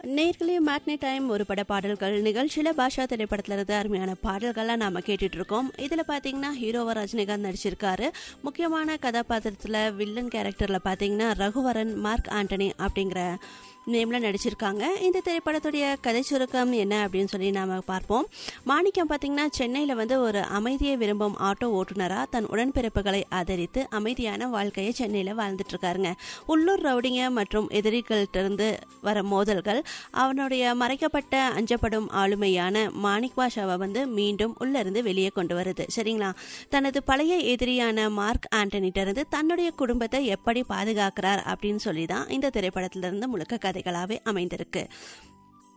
நேர்களே matinee time ஒரு பட பாடல்கள் நிகழ்ச்சியில் பாஷா திரைப்படத்துல இருந்து அருமையான பாடல்கள்லாம் நாம கேட்டுட்டு இருக்கோம் இதில் பார்த்தீங்கன்னா ஹீரோவா ரஜினிகாந்த் நடிச்சிருக்காரு முக்கியமான கதாபாத்திரத்தில் வில்லன் கேரக்டரில் பார்த்தீங்கன்னா ரகுவரன் மார்க் ஆண்டனி அப்படிங்கிற நேம்ல நடிச்சிருக்காங்க இந்த திரைப்படத்துடைய கதை சுருக்கம் என்ன அப்படின்னு சொல்லி நாம பார்ப்போம் மாணிக்கம் பார்த்தீங்கன்னா சென்னையில் வந்து ஒரு அமைதியை விரும்பும் ஆட்டோ ஓட்டுநராக தன் உடன்பிறப்புகளை ஆதரித்து அமைதியான வாழ்க்கையை சென்னையில் வாழ்ந்துட்டு இருக்காருங்க உள்ளூர் ரவுடிங்க மற்றும் எதிரிகள்கிட்ட இருந்து வர மோதல்கள் அவனுடைய மறைக்கப்பட்ட அஞ்சப்படும் ஆளுமையான மாணிக் பாஷாவை வந்து மீண்டும் உள்ள இருந்து வெளியே கொண்டு வருது சரிங்களா தனது பழைய எதிரியான மார்க் ஆண்டனிட்ட இருந்து தன்னுடைய குடும்பத்தை எப்படி பாதுகாக்கிறார் அப்படின்னு சொல்லி தான் இந்த திரைப்படத்திலிருந்து முழுக்க கதைகளாகவே அமைந்திருக்கு